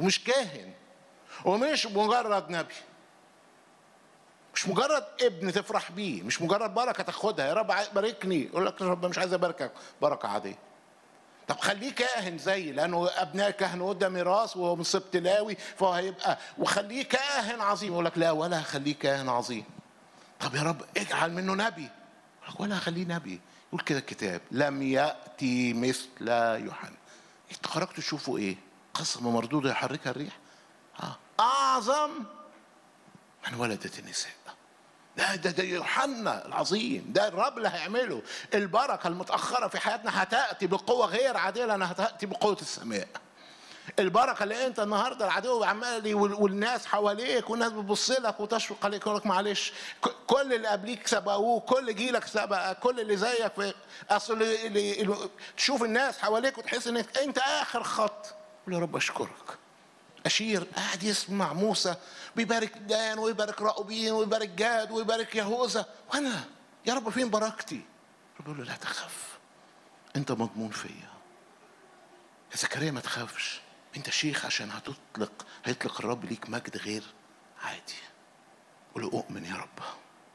ومش كاهن ومش مجرد نبي مش مجرد ابن تفرح بيه مش مجرد بركه تاخدها يا رب باركني يقول لك يا رب مش عايز اباركك بركه عاديه طب خليه كاهن زي لانه ابناء كهنوت ده ميراث وهو من سبط لاوي فهو هيبقى وخليه كاهن عظيم يقول لك لا ولا خليه كاهن عظيم طب يا رب اجعل منه نبي ولا خليه نبي يقول كده الكتاب لم ياتي مثل يوحنا انتوا خرجتوا تشوفوا ايه قسم مردود يحركها الريح آه. اعظم من ولدت النساء ده ده ده يوحنا العظيم ده الرب اللي هيعمله البركه المتاخره في حياتنا هتاتي بقوه غير عاديه لانها هتاتي بقوه السماء البركه اللي انت النهارده العدو عمال والناس حواليك والناس بتبص لك وتشفق عليك يقول لك معلش كل اللي قبليك سبقوك كل جيلك سبقك كل اللي زيك في اصل اللي, اللي تشوف الناس حواليك وتحس انك انت اخر خط يا رب اشكرك أشير قاعد يسمع موسى بيبارك دان ويبارك راؤوبين ويبارك جاد ويبارك يهوذا وأنا يا رب فين بركتي؟ رب يقول له لا تخاف أنت مضمون فيا يا زكريا ما تخافش أنت شيخ عشان هتطلق هيطلق الرب ليك مجد غير عادي قول له أؤمن يا رب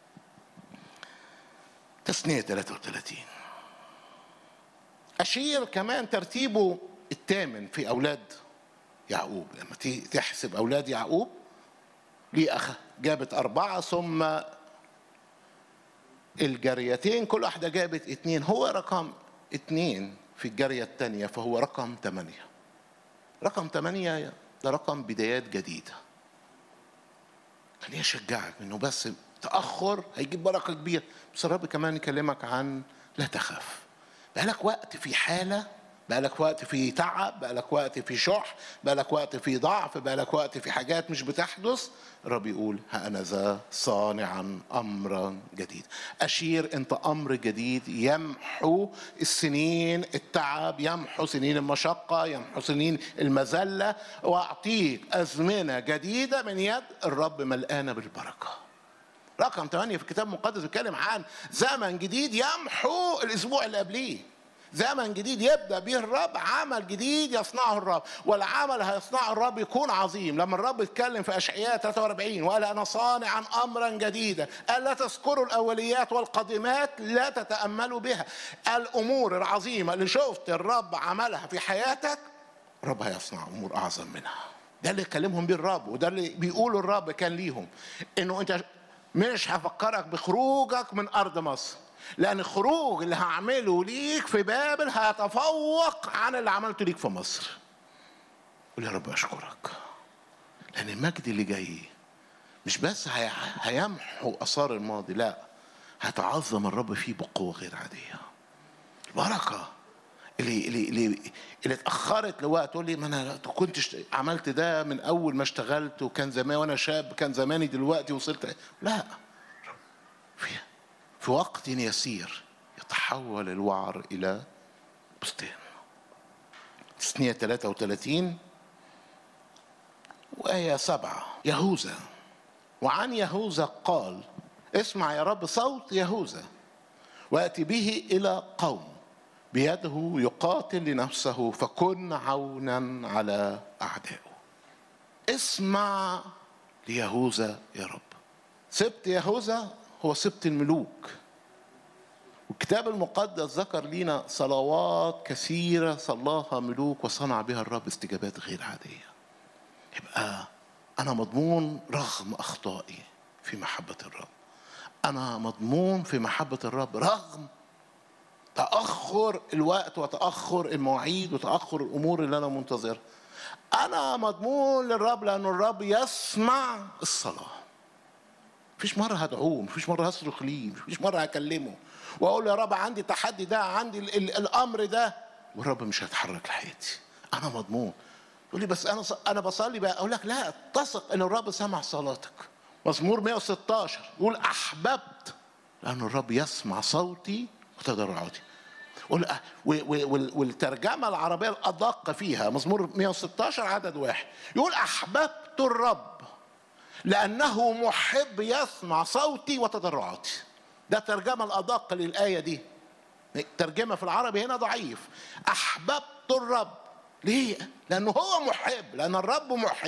تثنية 33 أشير كمان ترتيبه الثامن في أولاد يعقوب لما تيجي تحسب أولاد يعقوب ليه أخ جابت أربعة ثم الجريتين كل واحدة جابت اتنين هو رقم اتنين في الجارية الثانية فهو رقم ثمانية رقم ثمانية ده رقم بدايات جديدة خليني أشجعك إنه بس تأخر هيجيب بركة كبيرة بس الرب كمان يكلمك عن لا تخاف بقالك وقت في حالة بقالك وقت في تعب بقالك وقت في شح بقالك وقت في ضعف بقالك وقت في حاجات مش بتحدث الرب يقول ها أنا ذا صانعا أمرا جديد أشير أنت أمر جديد يمحو السنين التعب يمحو سنين المشقة يمحو سنين المذلة وأعطيك أزمنة جديدة من يد الرب ملقانة بالبركة رقم 8 في الكتاب المقدس بيتكلم عن زمن جديد يمحو الاسبوع اللي قبليه زمن جديد يبدا به الرب عمل جديد يصنعه الرب والعمل هيصنعه الرب يكون عظيم لما الرب اتكلم في اشعياء 43 وقال انا صانعا امرا جديدا قال لا تذكروا الاوليات والقديمات لا تتاملوا بها الامور العظيمه اللي شفت الرب عملها في حياتك الرب هيصنع امور اعظم منها ده اللي كلمهم بيه الرب وده اللي بيقوله الرب كان ليهم انه انت مش هفكرك بخروجك من ارض مصر لان الخروج اللي هعمله ليك في بابل هيتفوق عن اللي عملته ليك في مصر قول يا رب اشكرك لان المجد اللي جاي مش بس هيمحو اثار الماضي لا هيتعظم الرب فيه بقوه غير عاديه البركه اللي اللي اللي, اللي اتاخرت لوقت تقول لي ما انا كنت عملت ده من اول ما اشتغلت وكان زمان وانا شاب كان زماني دلوقتي وصلت لا في في وقت يسير يتحول الوعر الى بستان تسنية 33 وآية سبعة يهوذا وعن يهوذا قال اسمع يا رب صوت يهوذا وأتي به إلى قوم بيده يقاتل لنفسه فكن عونا على أعدائه اسمع ليهوذا يا رب سبت يهوذا هو سبت الملوك والكتاب المقدس ذكر لنا صلوات كثيرة صلاها ملوك وصنع بها الرب استجابات غير عادية يبقى أنا مضمون رغم أخطائي في محبة الرب أنا مضمون في محبة الرب رغم تأخر الوقت وتأخر المواعيد وتأخر الأمور اللي أنا منتظرها أنا مضمون للرب لأن الرب يسمع الصلاة مفيش مرة هدعوه مفيش مرة هصرخ ليه مفيش مرة هكلمه وأقول يا رب عندي التحدي ده عندي ال ال الأمر ده والرب مش هيتحرك لحياتي أنا مضمون تقول لي بس أنا أنا بصلي بقى أقول لك لا تثق إن الرب سمع صلاتك مزمور 116 يقول أحببت لأن الرب يسمع صوتي وتضرعاتي والترجمة العربية الأدق فيها مزمور 116 عدد واحد يقول أحببت الرب لأنه محب يسمع صوتي وتضرعاتي ده الترجمة الأدق للآية دي ترجمة في العربي هنا ضعيف أحببت الرب ليه؟ لأنه هو محب لأن الرب محب